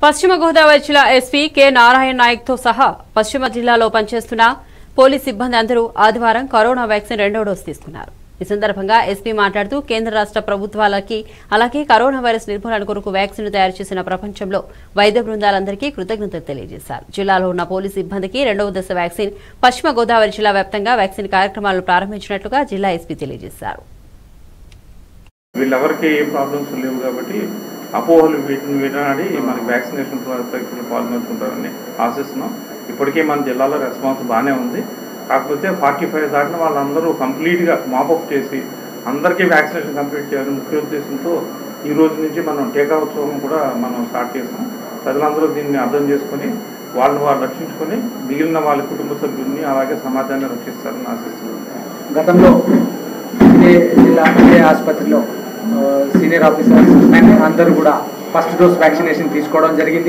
పశ్చిమ గోదావరి జిల్లా SP K Narayana Naik తో సహా పశ్చిమ జిల్లాలో పనిచేస్తున్న పోలీస్ సిబ్బంది అందరూ ఆదివారం కరోనా వ్యాక్సిన్ రెండో డోసు తీసుకున్నారు ఈ సందర్భంగా ఎస్పీ మాట్లాడుతూ కేంద్ర రాష్ట్ర ప్రభుత్వాలకి అలాగే కరోనా వైరస్ నిర్మూలన కొరకు వ్యాక్సిన్ తయారు చేసిన ప్రపంచంలో వైద్య బృందాలందరికీ కృతజ్ఞతలు తెలియజేశారు జిల్లాలో ఉన్న పోలీస్ సిబ్బందికి రెండవ దశ వ్యాక్సిన్ పశ్చిమ గోదావరి జిల్లా వ్యాప్తంగా వ్యాక్సిన్ కార్యక్రమాలను ప్రారంభించినట్లుగా జిల్లా ఎస్పీ తెలియజేశారు వీళ్ళెవరికి ఏ ప్రాబ్లమ్స్ లేవు కాబట్టి అపోహలు వీటిని వినాడి మనకి వ్యాక్సినేషన్ ప్రక్రియలో పాల్గొంటుంటారని ఆశిస్తున్నాం ఇప్పటికే మన జిల్లాలో రెస్పాన్స్ బాగానే ఉంది కాకపోతే ఫార్టీ ఫైవ్ దాటిన వాళ్ళందరూ కంప్లీట్గా మాపప్ చేసి అందరికీ వ్యాక్సినేషన్ కంప్లీట్ చేయాలని ముఖ్య ఉద్దేశంతో ఈ రోజు నుంచి మనం టీకా ఉత్సవం కూడా మనం స్టార్ట్ చేస్తాం ప్రజలందరూ దీన్ని అర్థం చేసుకొని వాళ్ళని వాళ్ళు రక్షించుకొని మిగిలిన వాళ్ళ కుటుంబ సభ్యుల్ని అలాగే సమాజాన్ని రక్షిస్తారని ఆశిస్తున్నాం గతంలో ఇదే జిల్లా ఇదే ఆసుపత్రిలో ఆ, సీనియర్ ఆఫీసర్స్ అందరూ కూడా ఫస్ట్ డోస్ వ్యాక్సినేషన్ తీసుకోవడం జరిగింది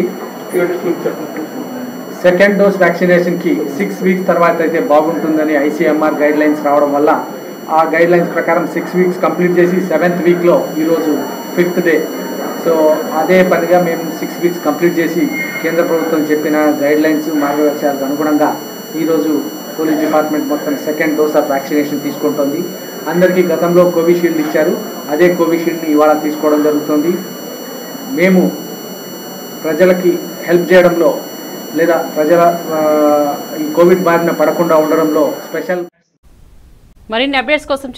సెకండ్ డోస్ వ్యాక్సినేషన్కి సిక్స్ వీక్స్ తర్వాత అయితే బాగుంటుందని ఐసీఎంఆర్ గైడ్ లైన్స్ రావడం వల్ల ఆ గైడ్ లైన్స్ ప్రకారం సిక్స్ వీక్స్ కంప్లీట్ చేసి సెవెంత్ వీక్లో ఈరోజు ఫిఫ్త్ డే సో అదే పనిగా మేము సిక్స్ వీక్స్ కంప్లీట్ చేసి కేంద్ర ప్రభుత్వం చెప్పిన గైడ్ లైన్స్ మార్గదర్శకాలకు అనుగుణంగా ఈరోజు పోలీస్ డిపార్ట్మెంట్ మొత్తం సెకండ్ డోస్ ఆఫ్ వ్యాక్సినేషన్ తీసుకుంటోంది అందరికీ గతంలో కోవిషీల్డ్ ఇచ్చారు అదే కోవిషీల్డ్ని ఇవాళ తీసుకోవడం జరుగుతుంది మేము ప్రజలకి హెల్ప్ చేయడంలో లేదా ప్రజల ఆ, ఈ కోవిడ్ బారిన పడకుండా ఉండడంలో స్పెషల్ మరిన్ని అప్డేట్స్ కోసం